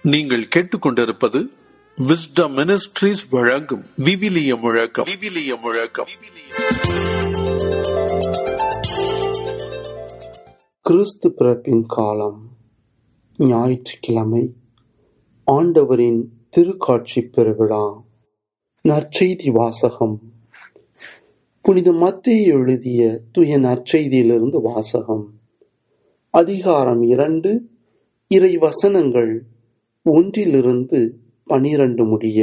நீங்கள் கேட்டுக்கொண்டிருப்பது wisdom ministries வழங்கும் விவிலிய முழக்கம் விவிலிய முழக்கம் கிறிஸ்து பிறப்பின் காலம் ஞாயிற்றுக்கிழமை ஆண்டவரின் திருக்காட்சி பெருவிழா நற்செய்தி வாசகம் புனித மத்திய எழுதிய துய நற்செய்தியிலிருந்து வாசகம் அதிகாரம் இரண்டு இறை வசனங்கள் ஒன்றிலிருந்து பனிரண்டு முடிய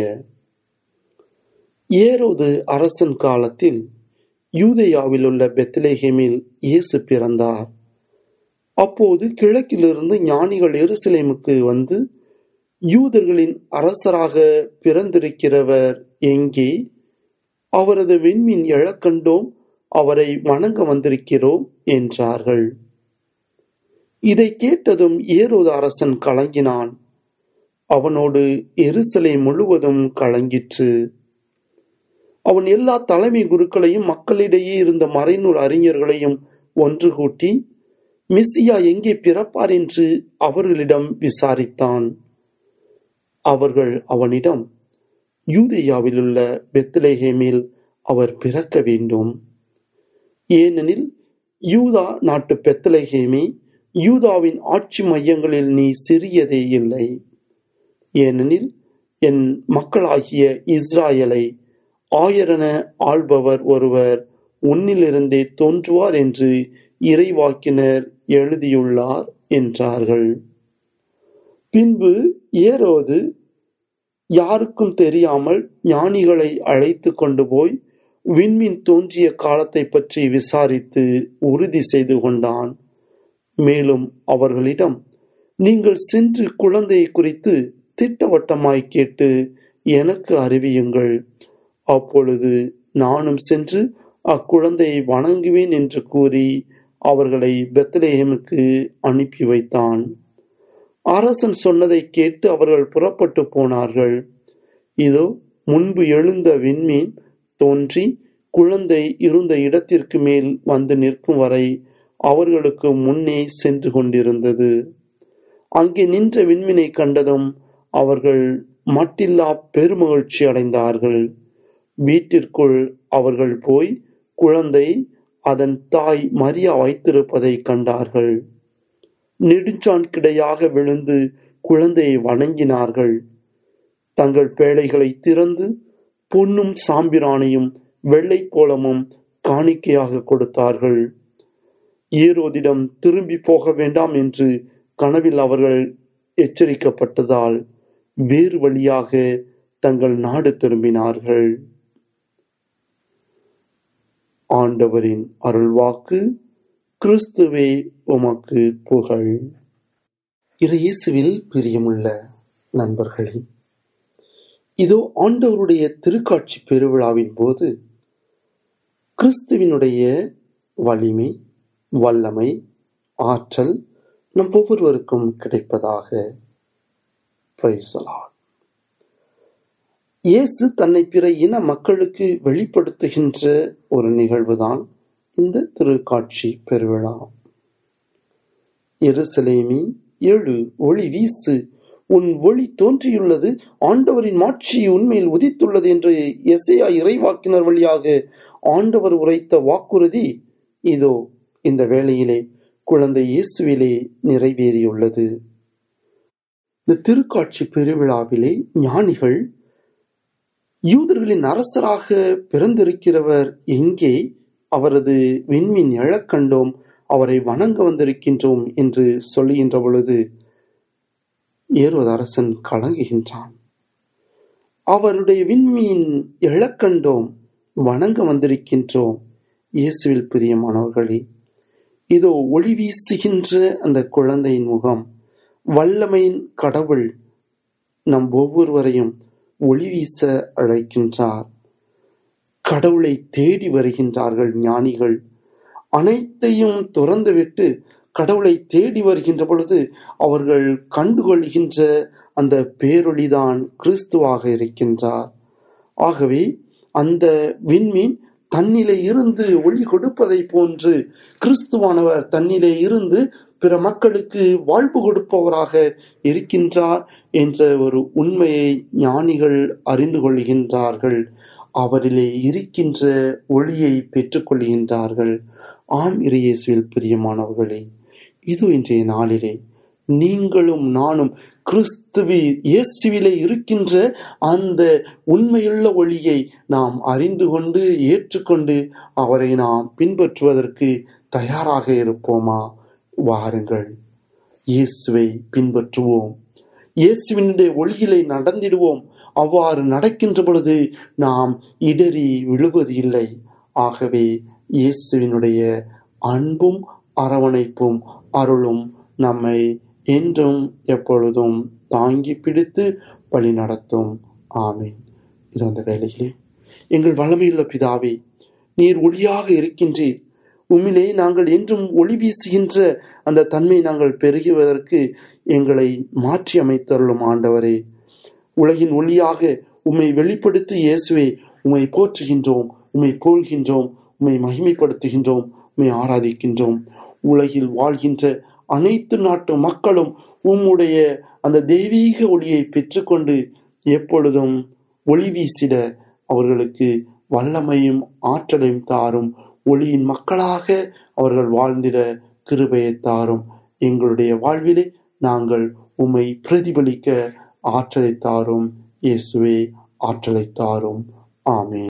ஏரோது அரசன் காலத்தில் யூதேயாவில் உள்ள பெத்லேஹேமில் இயேசு பிறந்தார் அப்போது கிழக்கிலிருந்து ஞானிகள் எருசலேமுக்கு வந்து யூதர்களின் அரசராக பிறந்திருக்கிறவர் எங்கே அவரது விண்மீன் எழக் கண்டோம் அவரை வணங்க வந்திருக்கிறோம் என்றார்கள் இதை கேட்டதும் ஏரோது அரசன் கலங்கினான் அவனோடு எருசலே முழுவதும் கலங்கிற்று அவன் எல்லா தலைமை குருக்களையும் மக்களிடையே இருந்த மறைநூல் அறிஞர்களையும் ஒன்று கூட்டி மிஸ்ஸியா எங்கே பிறப்பார் என்று அவர்களிடம் விசாரித்தான் அவர்கள் அவனிடம் யூதேயாவில் உள்ள பெத்லேஹேமில் அவர் பிறக்க வேண்டும் ஏனெனில் யூதா நாட்டு பெத்லேஹேமி யூதாவின் ஆட்சி மையங்களில் நீ சிறியதே இல்லை ஏனெனில் என் மக்களாகிய இஸ்ராயலை ஆயரென ஆள்பவர் ஒருவர் உன்னிலிருந்தே தோன்றுவார் என்று இறைவாக்கினர் எழுதியுள்ளார் என்றார்கள் பின்பு ஏரோது யாருக்கும் தெரியாமல் ஞானிகளை அழைத்து கொண்டு போய் விண்மீன் தோன்றிய காலத்தை பற்றி விசாரித்து உறுதி செய்து கொண்டான் மேலும் அவர்களிடம் நீங்கள் சென்று குழந்தையை குறித்து திட்டவட்டமாய் கேட்டு எனக்கு அறிவியுங்கள் அப்பொழுது நானும் சென்று அக்குழந்தையை வணங்குவேன் என்று கூறி அவர்களை பெத்லேஹேமுக்கு அனுப்பி வைத்தான் அரசன் சொன்னதை கேட்டு அவர்கள் புறப்பட்டு போனார்கள் இதோ முன்பு எழுந்த விண்மீன் தோன்றி குழந்தை இருந்த இடத்திற்கு மேல் வந்து நிற்கும் வரை அவர்களுக்கு முன்னே சென்று கொண்டிருந்தது அங்கே நின்ற விண்மீனை கண்டதும் அவர்கள் மட்டில்லா பெருமகிழ்ச்சி அடைந்தார்கள் வீட்டிற்குள் அவர்கள் போய் குழந்தை அதன் தாய் மரியா வைத்திருப்பதை கண்டார்கள் நெடுஞ்சான் கிடையாக விழுந்து குழந்தையை வணங்கினார்கள் தங்கள் பேழைகளை திறந்து பொன்னும் சாம்பிராணியும் வெள்ளை கோலமும் காணிக்கையாக கொடுத்தார்கள் ஈரோதிடம் திரும்பி போக வேண்டாம் என்று கனவில் அவர்கள் எச்சரிக்கப்பட்டதால் வேறு வழியாக தங்கள் நாடு திரும்பினார்கள் ஆண்டவரின் அருள்வாக்கு கிறிஸ்துவே உமக்கு புகழ் இறையேசுவில் பிரியமுள்ள நண்பர்களே இதோ ஆண்டவருடைய திருக்காட்சி பெருவிழாவின் போது கிறிஸ்துவினுடைய வலிமை வல்லமை ஆற்றல் நம் ஒவ்வொருவருக்கும் கிடைப்பதாக பிரைசலான் இயேசு தன்னை பிற இன மக்களுக்கு வெளிப்படுத்துகின்ற ஒரு நிகழ்வுதான் இந்த திருக்காட்சி பெருவிழா எருசலேமி எழு ஒளி வீசு உன் ஒளி தோன்றியுள்ளது ஆண்டவரின் மாட்சி உண்மையில் உதித்துள்ளது என்று எசையா இறைவாக்கினர் வழியாக ஆண்டவர் உரைத்த வாக்குறுதி இதோ இந்த வேளையிலே குழந்தை இயேசுவிலே நிறைவேறியுள்ளது இந்த திருக்காட்சி பெருவிழாவிலே ஞானிகள் யூதர்களின் அரசராக பிறந்திருக்கிறவர் எங்கே அவரது விண்மீன் எழக் கண்டோம் அவரை வணங்க வந்திருக்கின்றோம் என்று சொல்லுகின்ற பொழுது ஏரோது அரசன் கலங்குகின்றான் அவருடைய விண்மீன் எழக் கண்டோம் வணங்க வந்திருக்கின்றோம் இயேசுவில் பிரியமானவர்களே இதோ ஒளி வீசுகின்ற அந்த குழந்தையின் முகம் வல்லமையின் கடவுள் நம் ஒவ்வொருவரையும் ஒளி வீச அழைக்கின்றார் கடவுளை தேடி வருகின்றார்கள் ஞானிகள் அனைத்தையும் துறந்துவிட்டு கடவுளை தேடி வருகின்ற பொழுது அவர்கள் கண்டுகொள்கின்ற அந்த பேரொளிதான் கிறிஸ்துவாக இருக்கின்றார் ஆகவே அந்த விண்மீன் தன்னிலே இருந்து ஒளி கொடுப்பதை போன்று கிறிஸ்துவானவர் தன்னிலே இருந்து பிற மக்களுக்கு வாழ்வு கொடுப்பவராக இருக்கின்றார் என்ற ஒரு உண்மையை ஞானிகள் அறிந்து கொள்கின்றார்கள் அவரிலே இருக்கின்ற ஒளியை பெற்றுக்கொள்கின்றார்கள் ஆம் இறையேசுவில் பிரியமானவர்களே இது இன்றைய நாளிலே நீங்களும் நானும் கிறிஸ்துவி இயேசுவிலே இருக்கின்ற அந்த உண்மையுள்ள ஒளியை நாம் அறிந்து கொண்டு ஏற்றுக்கொண்டு அவரை நாம் பின்பற்றுவதற்கு தயாராக இருப்போமா வாருங்கள் இயேசுவை பின்பற்றுவோம் இயேசுவினுடைய ஒளியிலே நடந்திடுவோம் அவ்வாறு நடக்கின்ற பொழுது நாம் இடறி விழுவது இல்லை ஆகவே இயேசுவினுடைய அன்பும் அரவணைப்பும் அருளும் நம்மை என்றும் எப்பொழுதும் தாங்கி பிடித்து வழி நடத்தும் ஆமீன் இது அந்த வேளையிலே எங்கள் வளமையுள்ள பிதாவே நீர் ஒளியாக இருக்கின்றீர் உம்மிலே நாங்கள் என்றும் ஒளி வீசுகின்ற அந்த தன்மை நாங்கள் பெருகுவதற்கு எங்களை மாற்றி அமைத்தருளும் ஆண்டவரே உலகின் ஒளியாக உம்மை வெளிப்படுத்தி இயேசுவே உம்மை போற்றுகின்றோம் உம்மை போல்கின்றோம் உம்மை மகிமைப்படுத்துகின்றோம் உம்மை ஆராதிக்கின்றோம் உலகில் வாழ்கின்ற அனைத்து நாட்டு மக்களும் உம்முடைய அந்த தெய்வீக ஒளியை பெற்றுக்கொண்டு எப்பொழுதும் ஒளி வீசிட அவர்களுக்கு வல்லமையும் ஆற்றலையும் தாரும் ஒளியின் மக்களாக அவர்கள் வாழ்ந்திட கிருபையை தாரும் எங்களுடைய வாழ்விலே நாங்கள் உம்மை பிரதிபலிக்க ஆற்றலை தாரும் இயேசுவே ஆற்றலை தாரும் ஆமென்